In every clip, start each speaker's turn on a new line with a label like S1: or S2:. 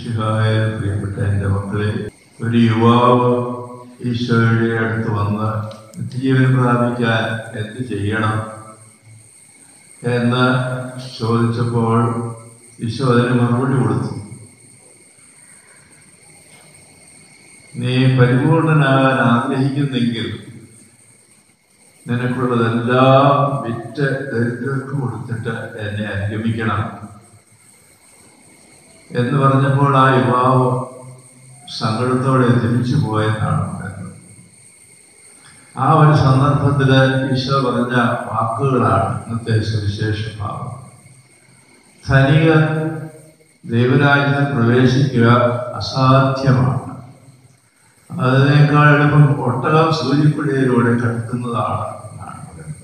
S1: മിശിഹായ പ്രിയപ്പെട്ട എൻ്റെ മക്കളെ ഒരു യുവാവ് ഈശോയുടെ അടുത്ത് വന്ന് നിത്യജീവൻ പ്രാപിക്കാൻ എന്ത് ചെയ്യണം എന്ന് ചോദിച്ചപ്പോൾ ഈശോ അതിന് മറുപടി കൊടുത്തു നീ പരിപൂർണനാകാൻ ആഗ്രഹിക്കുന്നെങ്കിൽ നിനക്കുള്ളതെല്ലാം വിറ്റ് ദരിദ്രർക്ക് കൊടുത്തിട്ട് എന്നെ അനുഗമിക്കണം എന്ന് പറഞ്ഞപ്പോൾ ആ യുവാവ് സങ്കടത്തോടെ തിരിച്ചു പോയെന്നാണ് പറയുന്നത് ആ ഒരു സന്ദർഭത്തിൽ ഈശോ പറഞ്ഞ വാക്കുകളാണ് ഇന്നത്തെ സുവിശേഷ ഭാവം ധനിക ദൈവരാജ്യത്തിൽ പ്രവേശിക്കുക അസാധ്യമാണ് അതിനേക്കാൾ എളുപ്പം ഒട്ടകം സൂചിക്കുഴിയിലൂടെ കടക്കുന്നതാണ് എന്നാണ് പറയുന്നത്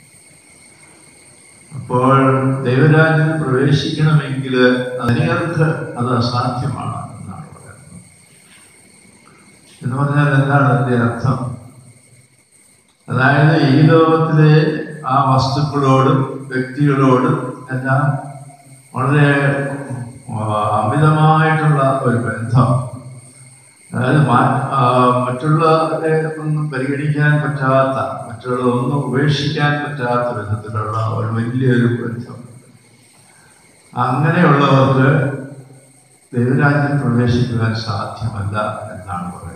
S1: അപ്പോൾ ദൈവരാജ്യത്തിൽ പ്രവേശിക്കണമെങ്കിൽ ധനികർക്ക് അത് അസാധ്യമാണ് എന്നാണ് പറയുന്നത് എന്ന് പറഞ്ഞാൽ എന്താണ് അതിൻ്റെ അർത്ഥം അതായത് ഈ ലോകത്തിലെ ആ വസ്തുക്കളോടും വ്യക്തികളോടും എല്ലാം വളരെ ആ, അമിതമായിട്ടുള്ള ഒരു ബന്ധം അതായത് മാ- ആ, മറ്റുള്ളവരെ ഒന്നും പരിഗണിക്കാൻ പറ്റാത്ത മറ്റുള്ളതൊന്നും ഉപേക്ഷിക്കാൻ പറ്റാത്ത വിധത്തിലുള്ള ഒരു വലിയൊരു ബന്ധം അങ്ങനെയുള്ളവർക്ക് ദൈവരാജ്യം പ്രവേശിക്കുവാൻ സാധ്യമല്ല എന്നാണ് പറയുന്നത്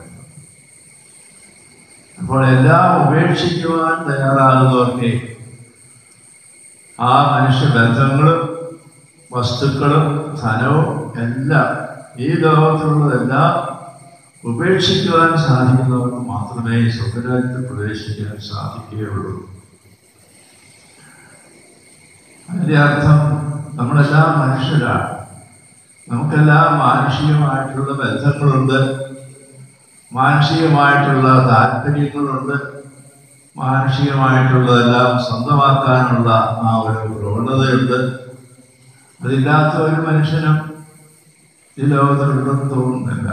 S1: അപ്പോൾ എല്ലാം ഉപേക്ഷിക്കുവാൻ തയ്യാറാകുന്നവർക്ക് ആ മനുഷ്യബന്ധങ്ങളും വസ്തുക്കളും ധനവും എല്ലാം ഈ ലോകത്തിലുള്ളതെല്ലാം ഉപേക്ഷിക്കുവാൻ സാധിക്കുന്നവർക്ക് മാത്രമേ സ്വർഗരാജ്യത്തിൽ പ്രവേശിക്കാൻ സാധിക്കുകയുള്ളൂ അതിൻ്റെ അർത്ഥം നമ്മളെല്ലാം മനുഷ്യരാണ് നമുക്കെല്ലാം മാനുഷികമായിട്ടുള്ള ബന്ധങ്ങളുണ്ട് മാനുഷികമായിട്ടുള്ള താല്പര്യങ്ങളുണ്ട് മാനുഷികമായിട്ടുള്ളതെല്ലാം സ്വന്തമാക്കാനുള്ള ആ ഒരു പ്രവണതയുണ്ട് അതില്ലാത്ത ഒരു മനുഷ്യനും ഈ ലോകത്തിലുണ്ടെന്ന് തോന്നുന്നില്ല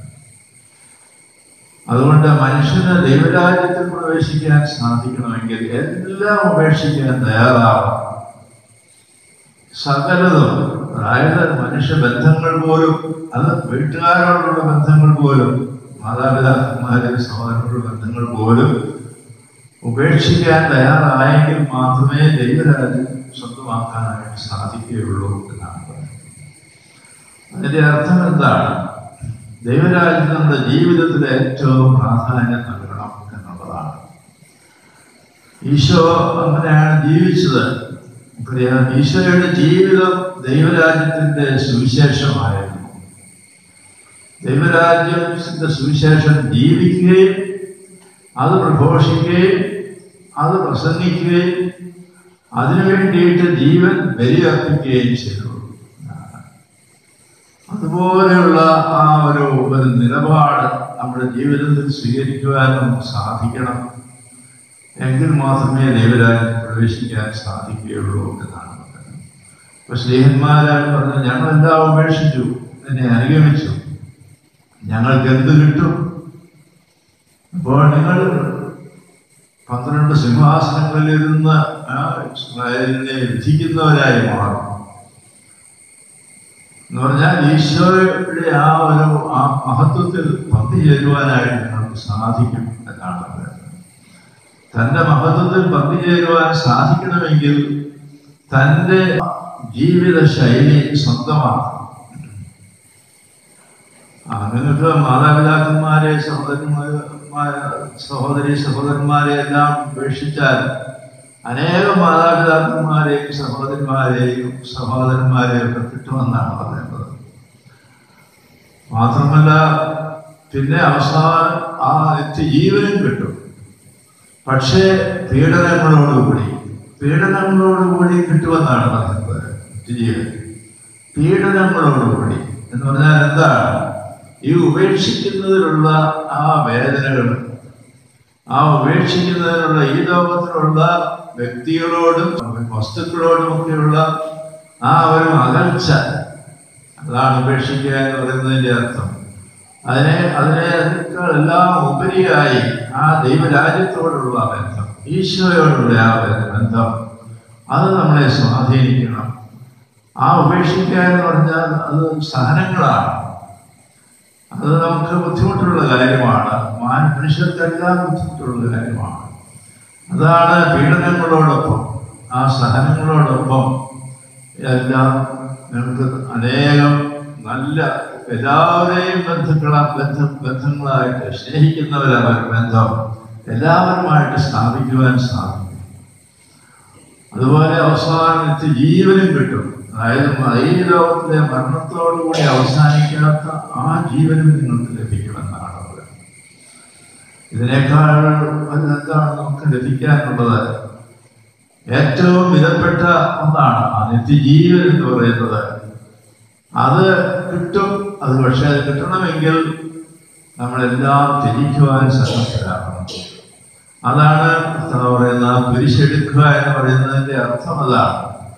S1: അതുകൊണ്ട് മനുഷ്യന് ദൈവരാജ്യത്തിൽ പ്രവേശിക്കാൻ സാധിക്കണമെങ്കിൽ എല്ലാം ഉപേക്ഷിക്കാൻ തയ്യാറാവണം സകലതും അതായത് മനുഷ്യബന്ധങ്ങൾ പോലും അത് വീട്ടുകാരോടുള്ള ബന്ധങ്ങൾ പോലും മാതാപിതാക്കന്മാരെ സഹോദരങ്ങളുടെ ബന്ധങ്ങൾ പോലും ഉപേക്ഷിക്കാൻ തയ്യാറായെങ്കിൽ മാത്രമേ ദൈവരാജ്യം സ്വന്തമാക്കാനായിട്ട് സാധിക്കുകയുള്ളൂ എന്നാണ് പറയുന്നത് അതിന്റെ അർത്ഥം എന്താണ് ദൈവരാജ്യം നമ്മുടെ ജീവിതത്തിൽ ഏറ്റവും പ്രാധാന്യം നൽകണം എന്നുള്ളതാണ് ഈശോ അങ്ങനെയാണ് ജീവിച്ചത് നമുക്കറിയാം ഈശോയുടെ ജീവിതം ദൈവരാജ്യത്തിന്റെ സുവിശേഷമായിരുന്നു ദൈവരാജ്യത്തിന്റെ സുവിശേഷം ജീവിക്കുകയും അത് പ്രഘോഷിക്കുകയും അത് പ്രസംഗിക്കുകയും അതിനു വേണ്ടിയിട്ട് ജീവൻ ബലിയർപ്പിക്കുകയും ചെയ്തു അതുപോലെയുള്ള ആ ഒരു ഒരു നിലപാട് നമ്മുടെ ജീവിതത്തിൽ സ്വീകരിക്കുവാൻ നമുക്ക് സാധിക്കണം എങ്കിൽ മാത്രമേ ദൈവരാജ്യത്തിൽ പ്രവേശിക്കാൻ സാധിക്കുകയുള്ളൂ എന്നാണ് പറയുന്നത് ഇപ്പൊ സ്നേഹന്മാരാണ് പറഞ്ഞത് ഞങ്ങളെല്ലാം ഉപേക്ഷിച്ചു എന്നെ അനുഗമിച്ചു ഞങ്ങൾക്ക് എന്ത് കിട്ടും അപ്പോൾ നിങ്ങൾ പന്ത്രണ്ട് സിംഹാസനങ്ങളിൽ ഇരുന്ന് ആ ഇസ്രായേലിനെ വിധിക്കുന്നവരായി മാറും എന്ന് പറഞ്ഞാൽ ഈശോയുടെ ആ ഒരു ആ മഹത്വത്തിൽ പങ്കുചേരുവാനായിട്ട് നിങ്ങൾക്ക് സാധിക്കും എന്നാണ് പറയുന്നത് തന്റെ മഹത്വത്തിൽ പങ്കുചേരുവാൻ സാധിക്കണമെങ്കിൽ തന്റെ ജീവിത ശൈലി സ്വന്തമാക്കണം ആ, നിങ്ങൾക്ക് മാതാപിതാക്കന്മാരെ സഹോദരന്മാരെ സഹോദരി സഹോദരന്മാരെ എല്ലാം ഉപേക്ഷിച്ചാൽ അനേകം മാതാപിതാക്കന്മാരെയും സഹോദരിമാരെയും സഹോദരന്മാരെയും ഒക്കെ കിട്ടുമെന്നാണ് പറയുന്നത് മാത്രമല്ല പിന്നെ അവസാനം ആ നിത്യജീവനും കിട്ടും പക്ഷേ പീഡനങ്ങളോടുകൂടി പീഡനങ്ങളോടുകൂടി കിട്ടുമെന്നാണ് പറയുന്നത് നിത്യജീവൻ പീഡനങ്ങളോടുകൂടി എന്ന് പറഞ്ഞാൽ എന്താണ് ഈ ഉപേക്ഷിക്കുന്നതിലുള്ള ആ വേദനകൾ ആ ഉപേക്ഷിക്കുന്നതിനുള്ള ഈ ലോകത്തിലുള്ള വ്യക്തികളോടും വസ്തുക്കളോടും ഒക്കെയുള്ള ആ ഒരു അകൽച്ച അതാണ് ഉപേക്ഷിക്കുക എന്ന് പറയുന്നതിന്റെ അർത്ഥം അതിനെ അതിനേക്കാൾ എല്ലാം ഉപരിയായി ആ ദൈവരാജ്യത്തോടുള്ള ബന്ധം ഈശോയോടുള്ള ആ ബന്ധം അത് നമ്മളെ സ്വാധീനിക്കണം ആ ഉപേക്ഷിക്കുക എന്ന് പറഞ്ഞാൽ അത് സഹനങ്ങളാണ് അത് നമുക്ക് ബുദ്ധിമുട്ടുള്ള കാര്യമാണ് മാന മനുഷ്യർക്കെല്ലാം ബുദ്ധിമുട്ടുള്ള കാര്യമാണ് അതാണ് പീഡനങ്ങളോടൊപ്പം ആ സഹനങ്ങളോടൊപ്പം എല്ലാം നമുക്ക് അനേകം നല്ല എല്ലാവരെയും ബന്ധുക്കള ബന്ധ ബന്ധങ്ങളായിട്ട് സ്നേഹിക്കുന്നവരവർ ബന്ധം എല്ലാവരുമായിട്ട് സ്ഥാപിക്കുവാൻ സാധിക്കും അതുപോലെ അവസാനം നിത്യ ജീവനും കിട്ടും അതായത് ഈ ലോകത്തിലെ മരണത്തോടുകൂടി അവസാനിക്കാത്ത ആ ജീവനും നിങ്ങൾക്ക് ലഭിക്കുമെന്നാണ് പറയുന്നത് ഇതിനേക്കാൾ എന്താണ് നമുക്ക് ലഭിക്കാനുള്ളത് ഏറ്റവും വിധപ്പെട്ട ഒന്നാണ് ആ നിത്യജീവൻ എന്ന് പറയുന്നത് അത് കിട്ടും അത് പക്ഷെ അത് കിട്ടണമെങ്കിൽ നമ്മളെല്ലാം ത്യജിക്കുവാൻ സന്നദ്ധരാകണം അതാണ് എന്താ പറയുന്ന കുരിശെടുക്കുക എന്ന് പറയുന്നതിന്റെ അർത്ഥം അതാണ്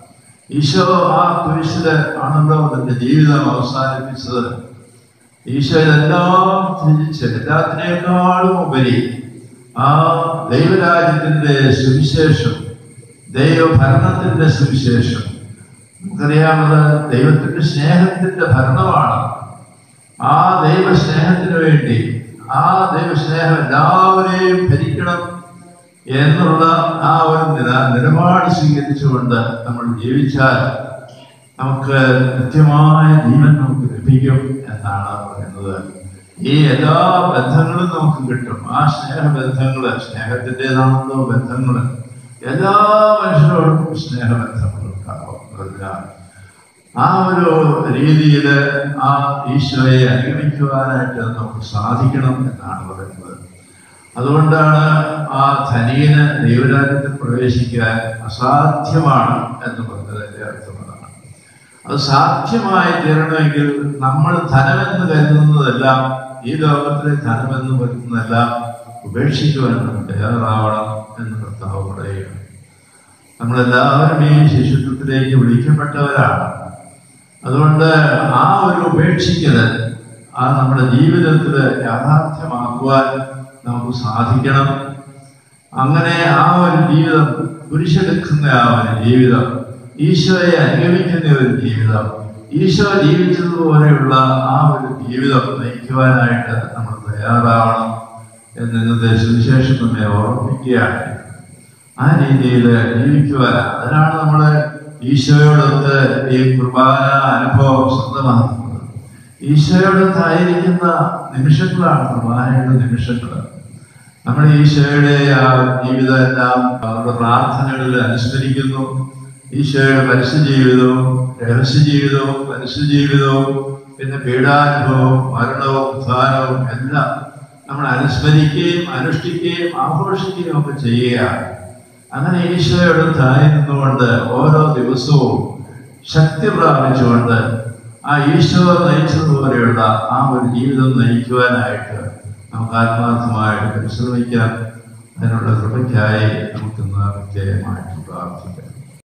S1: ഈശോ ആ കുരിശില് ആണല്ലോ തന്റെ ജീവിതം അവസാനിപ്പിച്ചത് ഈശോ ഇതെല്ലാം ത്യജിച്ച് എല്ലാത്തിനേക്കാളും ഉപരി ആ ദൈവരാജ്യത്തിന്റെ സുവിശേഷം ദൈവഭരണത്തിന്റെ സുവിശേഷം നമുക്കറിയാമത് ദൈവത്തിന്റെ സ്നേഹത്തിന്റെ ഭരണമാണ് ആ ദൈവസ്നേഹത്തിന് വേണ്ടി ആ ദൈവസ്നേഹം എല്ലാവരെയും ഭരിക്കണം എന്നുള്ള ആ ഒരു നില നിലപാട് സ്വീകരിച്ചുകൊണ്ട് നമ്മൾ ജീവിച്ചാൽ നമുക്ക് കൃത്യമായ ജീവൻ നമുക്ക് ലഭിക്കും എന്നാണ് പറയുന്നത് ഈ എല്ലാ ബന്ധങ്ങളും നമുക്ക് കിട്ടും ആ സ്നേഹബന്ധങ്ങള് സ്നേഹത്തിൻ്റെതാണല്ലോ ബന്ധങ്ങള് എല്ലാ മനുഷ്യരോടും സ്നേഹബന്ധങ്ങളുണ്ടാവും അതിനാൽ ആ ഒരു രീതിയിൽ ആ ഈശോയെ അനുഗമിക്കുവാനായിട്ട് നമുക്ക് സാധിക്കണം എന്നാണ് പറയുന്നത് അതുകൊണ്ടാണ് ആ ധനികന് ദൈവരാജ്യത്തിൽ പ്രവേശിക്കാൻ അസാധ്യമാണ് എന്ന് പറഞ്ഞതിന്റെ അർത്ഥം അതാണ് അത് സാധ്യമായി തീരണമെങ്കിൽ നമ്മൾ ധനമെന്ന് കരുതുന്നതെല്ലാം ഈ ലോകത്തിലെ ധനമെന്ന് കരുതുന്നതെല്ലാം ഉപേക്ഷിക്കുവാൻ നമ്മൾ തയ്യാറാവണം എന്ന് കർത്താവ് പറയുകയാണ് നമ്മളെല്ലാവരും ഈ ശിശുത്വത്തിലേക്ക് വിളിക്കപ്പെട്ടവരാണ് അതുകൊണ്ട് ആ ഒരു ഉപേക്ഷിക്കല് ആ നമ്മുടെ ജീവിതത്തിൽ യാഥാർത്ഥ്യമാക്കുവാൻ നമുക്ക് സാധിക്കണം അങ്ങനെ ആ ഒരു ജീവിതം കുരിശെടുക്കുന്ന ആ ഒരു ജീവിതം ഈശോയെ അനുഗമിക്കുന്ന ഒരു ജീവിതം ഈശോ ജീവിച്ചതുപോലെയുള്ള ആ ഒരു ജീവിതം നയിക്കുവാനായിട്ട് നമ്മൾ തയ്യാറാവണം എന്ന് ഇന്നത്തെ സുവിശേഷം നമ്മെ ഓർമ്മിപ്പിക്കുകയാണ് ആ രീതിയിൽ ജീവിക്കുവാൻ അതിനാണ് നമ്മൾ ഈശോയോടൊത്ത് ഈ കുർബാന അനുഭവം സ്വന്തമാക്കുന്നത് ഈശോയോടൊത്തായിരിക്കുന്ന നിമിഷങ്ങളാണ് കുർബാനയുടെ നിമിഷങ്ങൾ നമ്മൾ ഈശോയുടെ ആ ജീവിതം എല്ലാം അവരുടെ പ്രാർത്ഥനകളിൽ അനുസ്മരിക്കുന്നു ഈശോയുടെ പരസ്യ ജീവിതവും രഹസ്യ ജീവിതവും പരസ്യ ജീവിതവും പിന്നെ പീഡാനുഭവവും മരണവും ഉത്ഥാനവും എല്ലാം നമ്മൾ അനുസ്മരിക്കുകയും അനുഷ്ഠിക്കുകയും ആഘോഷിക്കുകയും ഒക്കെ ചെയ്യുകയാണ് അങ്ങനെ ഈശോയോടൊത്തായി നിന്നുകൊണ്ട് ഓരോ ദിവസവും ശക്തി പ്രാപിച്ചുകൊണ്ട് ആ ഈശോ നയിച്ചതുപോലെയുള്ള ആ ഒരു ജീവിതം നയിക്കുവാനായിട്ട് നമുക്ക് ആത്മാർത്ഥമായിട്ട് പരിശ്രമിക്കാം അതിനുള്ള കൃപയ്ക്കായി നമുക്ക് ഇന്ന് പ്രത്യേകമായിട്ട് പ്രാർത്ഥിക്കാം